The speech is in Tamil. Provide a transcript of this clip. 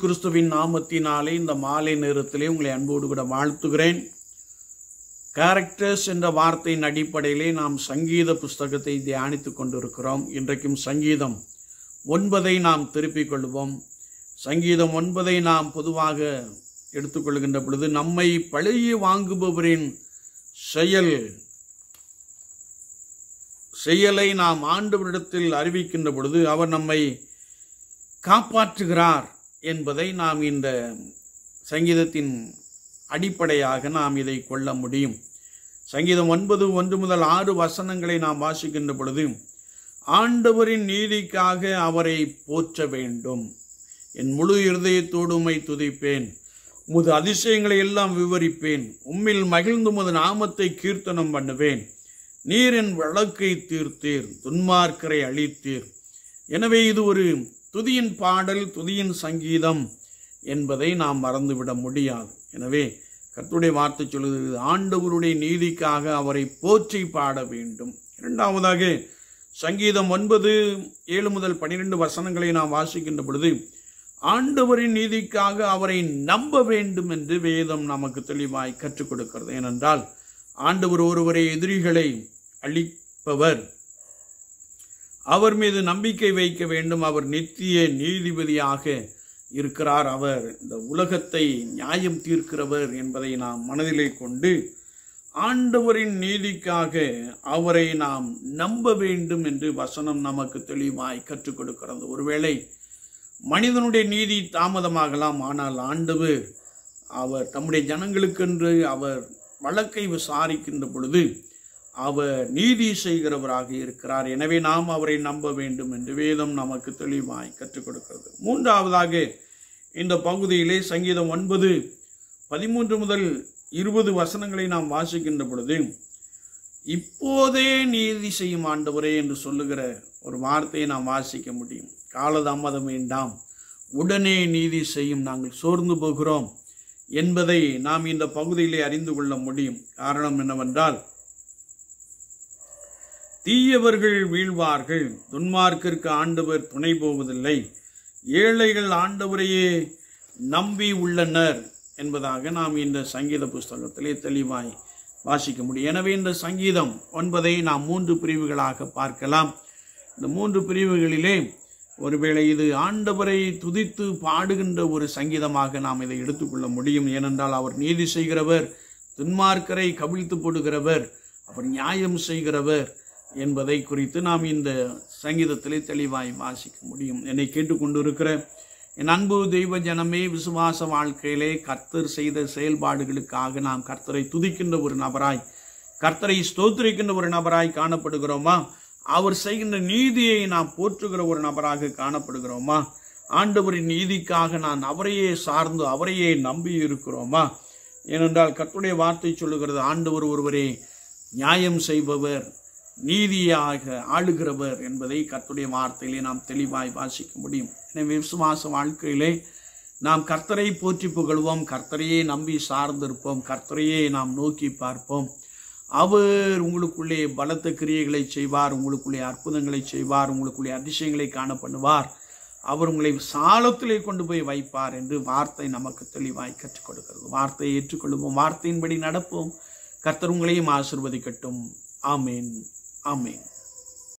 கிறிஸ்துவின் நாமத்தினாலே இந்த மாலை நேரத்திலே உங்களை அன்போடு கூட வாழ்த்துகிறேன் கேரக்டர்ஸ் என்ற வார்த்தையின் அடிப்படையிலே நாம் சங்கீத புஸ்தகத்தை தியானித்துக் கொண்டிருக்கிறோம் இன்றைக்கும் சங்கீதம் ஒன்பதை நாம் திருப்பிக் கொள்வோம் சங்கீதம் ஒன்பதை நாம் பொதுவாக எடுத்துக்கொள்கின்ற பொழுது நம்மை பழைய வாங்குபவரின் செயல் செயலை நாம் ஆண்டவரிடத்தில் அறிவிக்கின்ற பொழுது அவர் நம்மை காப்பாற்றுகிறார் என்பதை நாம் இந்த சங்கீதத்தின் அடிப்படையாக நாம் இதை கொள்ள முடியும் சங்கீதம் ஒன்பது ஒன்று முதல் ஆறு வசனங்களை நாம் வாசிக்கின்ற பொழுது ஆண்டவரின் நீதிக்காக அவரை போற்ற வேண்டும் என் முழு இருதயத்தோடு உம்மை துதிப்பேன் உமது அதிசயங்களை எல்லாம் விவரிப்பேன் உம்மில் மகிழ்ந்து உமது நாமத்தை கீர்த்தனம் பண்ணுவேன் நீர் என் வழக்கை தீர்த்தீர் துன்மார்க்கரை அழித்தீர் எனவே இது ஒரு துதியின் பாடல் துதியின் சங்கீதம் என்பதை நாம் மறந்துவிட முடியாது எனவே கர்த்தருடைய வார்த்தை சொல்லுகிறது ஆண்டவருடைய நீதிக்காக அவரை போற்றி பாட வேண்டும் இரண்டாவதாக சங்கீதம் ஒன்பது ஏழு முதல் பன்னிரெண்டு வசனங்களை நாம் வாசிக்கின்ற பொழுது ஆண்டவரின் நீதிக்காக அவரை நம்ப வேண்டும் என்று வேதம் நமக்கு தெளிவாய் கற்றுக் கொடுக்கிறது ஏனென்றால் ஆண்டவர் ஒருவரை எதிரிகளை அழிப்பவர் அவர் மீது நம்பிக்கை வைக்க வேண்டும் அவர் நித்திய நீதிபதியாக இருக்கிறார் அவர் இந்த உலகத்தை நியாயம் தீர்க்கிறவர் என்பதை நாம் மனதிலே கொண்டு ஆண்டவரின் நீதிக்காக அவரை நாம் நம்ப வேண்டும் என்று வசனம் நமக்கு தெளிவாய் கற்றுக் கொடுக்கிறது ஒருவேளை மனிதனுடைய நீதி தாமதமாகலாம் ஆனால் ஆண்டவர் அவர் தம்முடைய ஜனங்களுக்கென்று அவர் வழக்கை விசாரிக்கின்ற பொழுது அவர் நீதி செய்கிறவராக இருக்கிறார் எனவே நாம் அவரை நம்ப வேண்டும் என்று வேதம் நமக்கு தெளிவாய் கற்றுக் கொடுக்கிறது மூன்றாவதாக இந்த பகுதியிலே சங்கீதம் ஒன்பது பதிமூன்று முதல் இருபது வசனங்களை நாம் வாசிக்கின்ற பொழுது இப்போதே நீதி செய்யும் ஆண்டவரே என்று சொல்லுகிற ஒரு வார்த்தையை நாம் வாசிக்க முடியும் காலதாமதம் வேண்டாம் உடனே நீதி செய்யும் நாங்கள் சோர்ந்து போகிறோம் என்பதை நாம் இந்த பகுதியிலே அறிந்து கொள்ள முடியும் காரணம் என்னவென்றால் தீயவர்கள் வீழ்வார்கள் துன்மார்க்கிற்கு ஆண்டவர் துணை போவதில்லை ஏழைகள் ஆண்டவரையே நம்பி உள்ளனர் என்பதாக நாம் இந்த சங்கீத புஸ்தகத்திலே தெளிவாய் வாசிக்க முடியும் எனவே இந்த சங்கீதம் ஒன்பதை நாம் மூன்று பிரிவுகளாக பார்க்கலாம் இந்த மூன்று பிரிவுகளிலே ஒருவேளை இது ஆண்டவரை துதித்து பாடுகின்ற ஒரு சங்கீதமாக நாம் இதை எடுத்துக்கொள்ள முடியும் ஏனென்றால் அவர் நீதி செய்கிறவர் துன்மார்க்கரை கவிழ்த்து போடுகிறவர் அவர் நியாயம் செய்கிறவர் என்பதை குறித்து நாம் இந்த சங்கீதத்திலே தெளிவாய் வாசிக்க முடியும் என்னை கேட்டுக்கொண்டிருக்கிற என் அன்பு தெய்வ ஜனமே விசுவாச வாழ்க்கையிலே கர்த்தர் செய்த செயல்பாடுகளுக்காக நாம் கர்த்தரை துதிக்கின்ற ஒரு நபராய் கர்த்தரை ஸ்தோத்திரிக்கின்ற ஒரு நபராய் காணப்படுகிறோமா அவர் செய்கின்ற நீதியை நாம் போற்றுகிற ஒரு நபராக காணப்படுகிறோமா ஆண்டவரின் நீதிக்காக நான் அவரையே சார்ந்து அவரையே நம்பி இருக்கிறோமா ஏனென்றால் கர்த்தருடைய வார்த்தை சொல்லுகிறது ஆண்டவர் ஒருவரே நியாயம் செய்பவர் நீதியாக ஆளுகிறவர் என்பதை கர்த்தருடைய வார்த்தையிலே நாம் தெளிவாய் வாசிக்க முடியும் எனவே விசுவாச வாழ்க்கையிலே நாம் கர்த்தரை போற்றி புகழ்வோம் கர்த்தரையே நம்பி சார்ந்திருப்போம் கர்த்தரையே நாம் நோக்கி பார்ப்போம் அவர் உங்களுக்குள்ளே பலத்த கிரியைகளை செய்வார் உங்களுக்குள்ளே அற்புதங்களை செய்வார் உங்களுக்குள்ளே அதிசயங்களை காண பண்ணுவார் அவர் உங்களை சாலத்திலே கொண்டு போய் வைப்பார் என்று வார்த்தை நமக்கு தெளிவாய் கற்றுக் கொடுக்கிறது வார்த்தையை ஏற்றுக்கொள்வோம் வார்த்தையின்படி நடப்போம் கர்த்தர் உங்களையும் ஆசிர்வதிக்கட்டும் ஆமேன் ஆமேன்